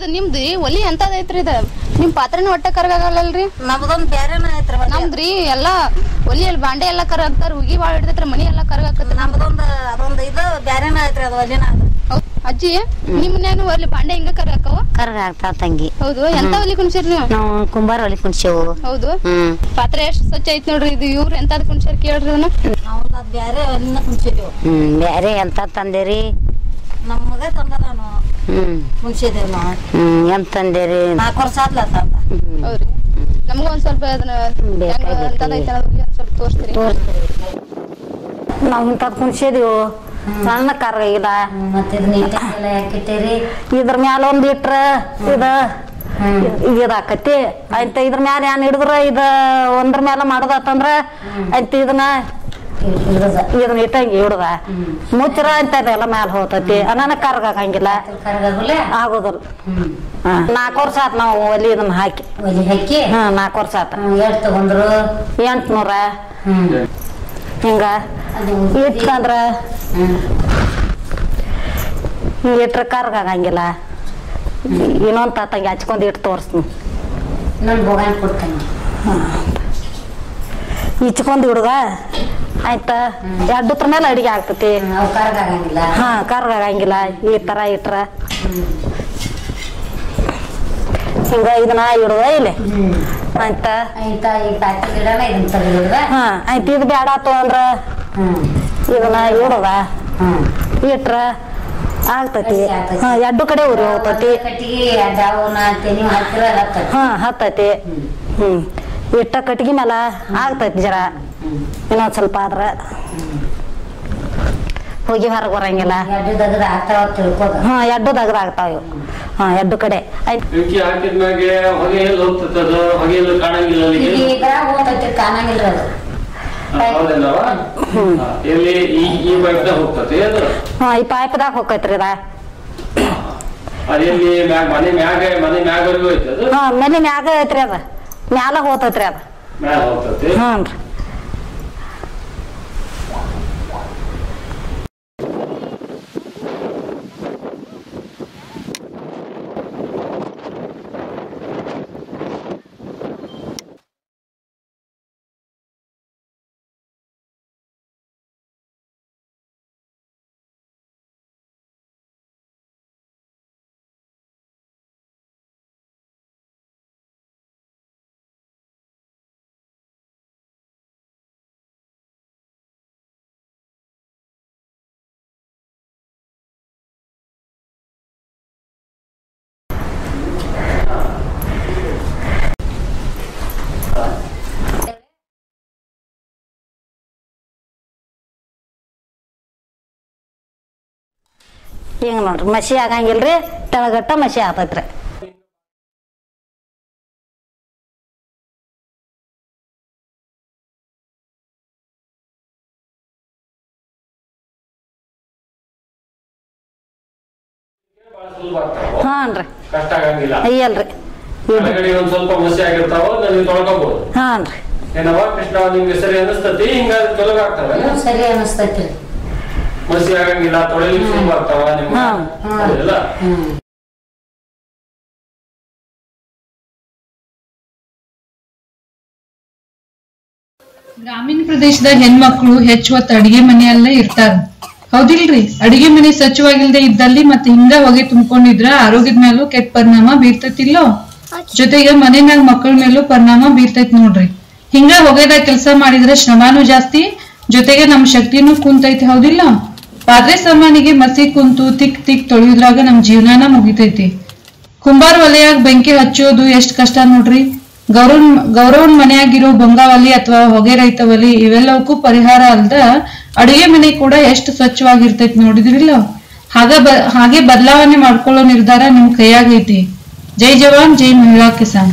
ನಿಮ್ದು ಒಲಿ ಎಂತದ ಐತ್ರಿ ಇದ ನಿಮ್ ಪಾತ್ರೆನ ಒಟ್ಟ ಕರಗಾಗಲ್ಲಲ್ರಿ ನಮ್ದೊಂದ್ ಬ್ಯಾರೆನ ಐತ್ರಿ ಒಲೆ. ನಮ್ದ್ರಿ ಎಲ್ಲಾ ಒಲಿ ಅಲ್ಲಿ ಬಾಂಡೆ ಎಲ್ಲಾ ಕರಗಾಕ್ತಾರ ಉಗಿ ಬಾಳ ಹಿಡ್ದೈತ್ರ ಮನಿ ಎಲ್ಲಾ ಕರಗಾಕತ್ರಿ ನಮ್ದೊಂದ್ ಅದೊಂದ್ ಇದು ಬ್ಯಾರೆನ ಐತ್ರಿ ಅದು ಒಲಿನ ಅದು. ಹೌದ್. ಅಜ್ಜಿ ನಿಮ್ ಮನ್ಯಾಗ ಒಲಿ ಬಾಂಡೆ ಹಿಂಗ ಕರಗಾಕವ ಕರ್ಗ ಆಗ್ತಾವ ತಂಗಿ ಹೌದು ಎಂತ ಒಲಿ ಕುಣ್ಸಿರಿ ನೀವು ನಾವು ಕುಂಬಾರ ಒಲಿ ಕುಣ್ಸೇವು ಹೌದು ಹ್ಮ್ ಪಾತ್ರೆ ಎಷ್ಟ್ ಸ್ವಚ್ಛ ಐತ್ ನೋಡ್ರಿ ಇದು ಇವ್ರ ಎಂತದ್ ಕುಣ್ಸ್ಯಾರ ಕೇಳ್ರಿ ಅದನ್ನ ನಾವೊಂದ್ ಅದ್ ಬ್ಯಾರೆ ಒಲಿನ ಕುಣ್ಸಿದೇವು ಹ್ಮ್ ಬ್ಯಾರೆ ಎಂತ ತಂದೇರಿ ನಮ್ ಮಗ ತಂದ ನಾನು ಹ್ಮ್ ಕುಣ್ಸಿದೇವ್ ನಾವು ಹ್ಮ್ ಎಂತ ತಂದೇರಿ ನಾಲ್ಕು ವರ್ಷ ಆದ್ಲ ತಂದ ಹ್ಮ್ ಹೌದ್ರಿ ನಮಗೂ ಒಂದ್ ಸ್ವಲ್ಪ ಅದನ್ನ ಬೇಕಾಗೈತಿ. ಹೆಂಗ್ ಎಂತದ್ ಐತೆ ಅನ್ನೋದ್ ಒಲಿ ಒಂದ್ ಸ್ವಲ್ಪ ತೋರಿಸ್ತೀರಿ ನಾವ್ ಇಂಥದ್ ಕುಣ್ಸಿದೀವು ಸಣ್ಣ ಕರ್ಗ ಇಲ್ಲ ಮತ್ತೆ ಇದನ್ನ ಇಟ್ಟೆಲ್ಲ ಯಾಕಿಟ್ಟಿರಿ ಇದ್ರ ಮ್ಯಾಲ ಒಂದ್ ಇಟ್ರ ಇದ ಇದ ಆಕತಿ ಆಯ್ತ ಇದ್ರ ಮ್ಯಾಲ ಏನ್ ಹಿಡಿದ್ರ ಇದ ಒಂದ್ರ ಮ್ಯಾಲ ಮಾಡೋದಾತಂದ್ರ ಆಯ್ತ ಇದನ್ನ ಇದನ್ನ ಇಟ್ಟಂಗಿ ಹಿಡ್ದ ಮುಚ್ರ ಅಂತ ಎಲ್ಲ ಮ್ಯಾಲ ಹೋಗ್ತತಿ ಅನ್ನ ಕರ್ಗ ಆಗಂಗಿಲ್ಲ ಕರಗಾಗುಲೆ ಆಗೋದಿಲ್ಲ ಹಾ. ನಾಲ್ಕು ವರ್ಷ ಆತ್ ನಾವು ಒಲಿ ಇದನ್ನ ಹಾಕಿ ಒಲಿ ಹಾಕಿ ಹಾ ನಾಲ್ಕು ವರ್ಷ ಆತ ಎಷ್ಟ್ ತಗೊಂಡ್ರು ಎಂಟ್ನೂರ ಹ್ಮ್ ಹಿಂಗ ಅದು ಇಟ್ಕಂದ್ರ ಹ್ಮ್ ಹಿಂಗ ಇಟ್ರ ಕರ್ಗ ಆಗಂಗಿಲ್ಲ ಇನ್ನೊಂದ್ ತಾತಂಗಿ ಹಚ್ಕೊಂಡ್ ಇಟ್ಟು ತೋರಿಸ್ತೀನಿ ನನ್ ಬೋಗಾನ್ ಕೊಡ್ತೇನೆ ಇಚ್ಕೊಂಡ್ ಹುಡುಗ ಆಯ್ತ ಎರಡತ್ರ ಮೇಲೆ ಅಡಿಗೆ ಆಗ್ತತಿ ಅವು ಕರಗಾಗಂಗಿಲ್ಲ ಹಾ ಕರ್ಗ ಆಗಂಗಿಲ್ಲ ಈ ತರ ಇಟ್ರ ಹಿಂಗ ಇದನ್ನ ಇಡುದ ಇಲ್ಲಿ ಹ್ಮ್ ಆಯ್ತ ಆಯ್ತ ಈ ಪ್ಯಾಕೆಟ್ ಇಡಲ್ಲ ಇದನ್ನ ತೆಗೆದಿಡ್ದ ಹಾ ಆಯ್ತ ಇದು ಬೇಡ ಆತು ಅಂದ್ರ ಹ್ಮ್ ಇದನ್ನ ಇಡುದ ಹ್ಮ್ ಇಟ್ರ ಆಗ್ತತಿ ಅಡಿಗೆ ಆಗ್ತತಿ. ಹಾ ಎರಡು ಕಡೆ ಉರಿ ಹೋಗ್ತತಿ ಕಟ್ಟಿಗೆ ಅದಾವನ ತೆನಿ ಹಾಕಿರ ಹತ್ತತಿ ಹಾ ಹತ್ತತಿ ಹ್ಮ್ ಇಟ್ಟ ಕಟ್ಟಿಗೆ ಮೇಲ ಆಗ್ತೈತಿ ಜರ ಇನ್ನೊಂದ್ ಸ್ವಲ್ಪ ಆದ್ರ ಹೋಗಿ ಹೊರಗೆ ಬರಂಗಿಲ್ಲ ಎಡ್ಡು ದಗದ ಆಗ್ತಾವ ತಿಳ್ಕೋದ ಹಾ ಎರಡು ದಗದ ಆಗ್ತಾವ ಇವು ಹಾ ಎರಡು ಕಡೆ ಆಯ್ತ್ ಬೆಂಕಿ ಹಾಕಿದ್ಮ್ಯಾಗೆ ಹೊಗೆ ಎಲ್ಲಿ ಹೋಗ್ತದ ಹೊಗೆ ಎಲ್ಲ ಕಾಣಂಗಿಲ್ಲ ಅಲ್ಲಿಗೆ ಈಗ ಹೋಗ್ತೈತಿ ಕಾಣಂಗಿಲ್ಲ ಅದು ಹೌದಲ್ಲವ ಎಲ್ಲಿ ಈ ಈ ಬೈಕ್ದಾಗ ಹೋಗ್ತದೆ ಅದು ಹಾ ಈ ಪೈಪ್ದಾಗ ಹೋಗೈತ್ರಿ ಅದ ಅದೆಲ್ಲಿ ಮ್ಯಾಗ ಮನೆ ಮ್ಯಾಗ ಮನೆ ಮ್ಯಾಗವರೆಗೂ ಐತೆ ಅದು ಹಾ ಮೇಲೆ ಮ್ಯಾಗ ಐತ್ರಿ ಅದ ಮ್ಯಾಲ ಹೋತೈತ್ರಿ ಅದ ಮ್ಯಾಲ ಹೋಗ್ತದೆ ಹ್ಞೂ ಹಿಂಗ ನೋಡ್ರಿ ಮಸಿ ಆಗಂಗಿಲ್ರಿ ತೆಳಗಟ್ಟ ಮಸಿ ಆಗ್ತೈತ್ರಿ ಬಹಳ ಸುಲಭ ಆಗ್ತಾವ ಹಾನ್ರಿ ಕಷ್ಟ ಆಗಂಗಿಲ್ಲ ಅಯ್ಯಲ್ರಿ ಕೆಳಗಡೆ ಒಂದ್ ಸ್ವಲ್ಪ ಮಸಿ ಆಗಿರ್ತಾವ ನನಗೆ ತೊಳ್ಕೊಬಹುದು ಹಾನ್ರಿ ಏನವ ಕೃಷ್ಣ ನಿಮ್ಗೆ ಸರಿ ಅನಿಸ್ತತಿ ಹಿಂಗ ತೊಲಗ ಆಗ್ತವೆ ಹ್ಮ್, ಸರಿ ಅನಿಸ್ತೈತ್ರಿ ಮಸಿ ಆಗಂಗಿಲ್ಲ ತೊಳಿಲಿಕ್ಕೆ ಸುಲಭ ಆಗ್ತಾವ ನಿಮ್ಗೆ ಹಾ. ಹೌದಲ್ಲ ಹ್ಮ್ ಗ್ರಾಮೀಣ ಪ್ರದೇಶದ ಹೆಣ್ಮಕ್ಳು ಹೆಚ್ಚು ಹೊತ್ತು ಅಡಿಗೆ ಮನೆಯಲ್ಲೇ ಇರ್ತಾರ ಹೌದಿಲ್ರಿ ಅಡಿಗೆ ಮನೆ ಸ್ವಚ್ಛವಾಗಿಲ್ದೆ ಇದ್ದಲ್ಲಿ ಮತ್ತೆ ಹಿಂಗ ಹೊಗೆ ತುಂಬಿಕೊಂಡಿದ್ರ ಆರೋಗ್ಯದ ಮೇಲೂ ಕೆಟ್ಟ ಪರಿಣಾಮ ಬೀರ್ತೈತಿಲ್ಲೋ ಜೊತೆಗೆ ಮನೆನಾಗ ಮಕ್ಕಳ ಮೇಲೂ ಪರಿಣಾಮ ಬೀರ್ತೈತಿ ನೋಡ್ರಿ ಹಿಂಗ ಹೊಗೆದಾಗ ಕೆಲಸ ಮಾಡಿದ್ರೆ ಶ್ರಮನೂ ಜಾಸ್ತಿ ಜೊತೆಗೆ ನಮ್ ಶಕ್ತಿನೂ ಕುಂತೈತಿ ಹೌದಿಲ್ಲ ಪಾತ್ರೆ ಸಾಮಾನಿಗೆ ಮಸಿ ಕುಂತು ತಿಕ್ ತಿಕ್ ತೊಳೆಯುದ್ರಾಗ ನಮ್ ಜೀವನಾನ ಮುಗಿತೈತಿ ಕುಂಬಾರ ಒಲೆಯಾಗ ಬೆಂಕಿ ಹಚ್ಚೋದು ಎಷ್ಟ್ ಕಷ್ಟ ನೋಡ್ರಿ ಗೌರವ್ ಗೌರವನ್ ಮನೆಯಾಗಿರೋ ಬಂಗಾವಲಿ ಅಥವಾ ಹೊಗೆ ರಹಿತ ಒಲಿ ಇವೆಲ್ಲವಕ್ಕೂ ಪರಿಹಾರ ಅಲ್ದ ಅಡಿಗೆ ಮನೆ ಕೂಡ ಎಷ್ಟು ಸ್ವಚ್ಛವಾಗಿರ್ತೈತಿ ನೋಡಿದ್ರಿಲ್ಲ ಹಾಗ ಬ ಹಾಗೆ ಬದಲಾವಣೆ ಮಾಡ್ಕೊಳ್ಳೋ ನಿರ್ಧಾರ ನಿಮ್ ಕೈಯಾಗೈತಿ ಜೈ ಜವಾನ್ ಜೈ ಮಹಿಳಾ ಕಿಸಾನ್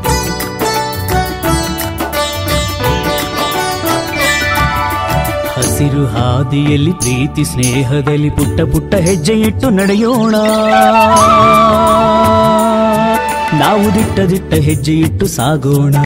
ಹಸಿ ಹಸಿರು ಹಾದಿಯಲ್ಲಿ ಪ್ರೀತಿ ಸ್ನೇಹದಲ್ಲಿ ಪುಟ್ಟ ಪುಟ್ಟ ಹೆಜ್ಜೆ ಇಟ್ಟು ನಡೆಯೋಣ ನಾವು ದಿಟ್ಟ ದಿಟ್ಟ ಹೆಜ್ಜೆ ಇಟ್ಟು ಸಾಗೋಣ